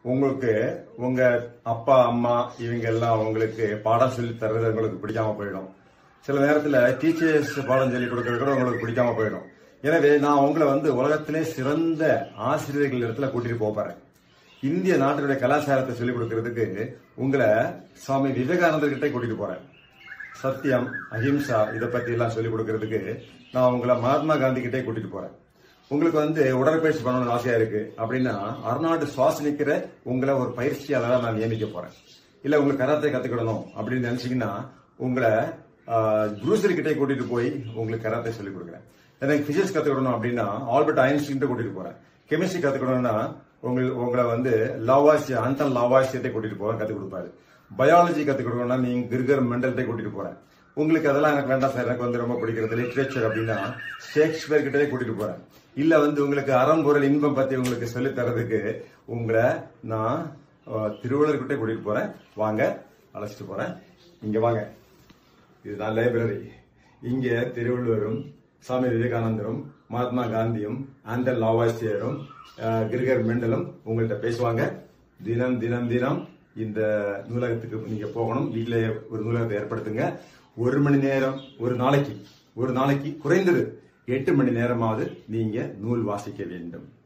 உங்களுக்கு உங்க அப்பா அம்மா இவங்க எல்லாம் உங்களுக்கு பாடம் சொல்லி தர்றது உங்களுக்கு பிடிக்காம போயிடும் சில நேரத்துல டீச்சர்ஸ் பாடம் சொல்லி கொடுக்கறது கூட உங்களுக்கு பிடிக்காம போயிடும் எனவே நான் உங்களை வந்து உலகத்திலே சிறந்த ஆசிரியர்கள் இடத்துல கூட்டிட்டு போப் போறேன் இந்திய நாட்டினுடைய கலாச்சாரத்தை சொல்லிக் கொடுக்கறதுக்கு உங்களை சுவாமி விவேகானந்தர் கிட்ட கூட்டிட்டு போறேன் சத்தியம் அஹிம்சா இதை பத்தி எல்லாம் சொல்லிக் கொடுக்கறதுக்கு நான் உங்களை மகாத்மா காந்தி கிட்டே கூட்டிட்டு போறேன் உங்களுக்கு வந்து உடற்பயிற்சி பண்ணணும்னு ஆசையா இருக்கு அப்படின்னா அர்நாடு சுவாசனிக்கிற உங்களை ஒரு பயிற்சியாளராக நான் நியமிக்க போறேன் இல்ல உங்களுக்கு கராத்தே கத்துக்கிடணும் அப்படின்னு நினைச்சீங்கன்னா உங்களை ப்ரூசரி கிட்டே கூட்டிட்டு போய் உங்களுக்கு கராத்தே சொல்லிக் கொடுக்குறேன் எனக்கு பிசிக்ஸ் கத்துக்கிடணும் அப்படின்னா ஆல்பர்ட் ஐன்ஸ்டீன் கூட்டிட்டு போறேன் கெமிஸ்ட்ரி கத்துக்கணும்னா உங்களுக்கு உங்களை வந்து லாவாசிய அந்தன் லாவாசியத்தை கூட்டிட்டு போறேன் கத்துக் கொடுப்பாரு பயாலஜி கத்துக்கணும்னா நீங்க கிர்கர் மெண்டல்ட்டை கூட்டிட்டு போறேன் உங்களுக்கு அதெல்லாம் எனக்கு வேண்டாம் சார் எனக்கு வந்து ரொம்ப பிடிக்கிறது லிட்ரேச்சர் அப்படின்னா ஷேக்ஸ்பியர் கிட்டே கூட்டிட்டு போறேன் இல்ல வந்து உங்களுக்கு அறம்பொருள் இன்பம் பத்தி உங்களுக்கு சொல்லி தரதுக்கு உங்களை நான் அஹ், திருவள்ளுவர் கிட்டே கூட்டிட்டு போறேன் வாங்க அழைச்சிட்டு போறேன் இங்க வாங்க இதுதான் லைப்ரரி இங்க திருவள்ளுவரும் சுவாமி விவேகானந்தரும் மகாத்மா காந்தியும் ஆண்டர் லாவாசியரும் அஹ், கிரிகர் மெண்டலும் உங்கள்கிட்ட பேசுவாங்க தினம் தினம் தினம் இந்த நூலகத்துக்கு நீங்க போகணும் வீட்டிலே ஒரு நூலகத்தை ஏற்படுத்துங்க ஒரு மணி நேரம் ஒரு நாளைக்கு ஒரு நாளைக்கு குறைந்தது எட்டு மணி நேரமாவது நீங்க நூல் வாசிக்க வேண்டும்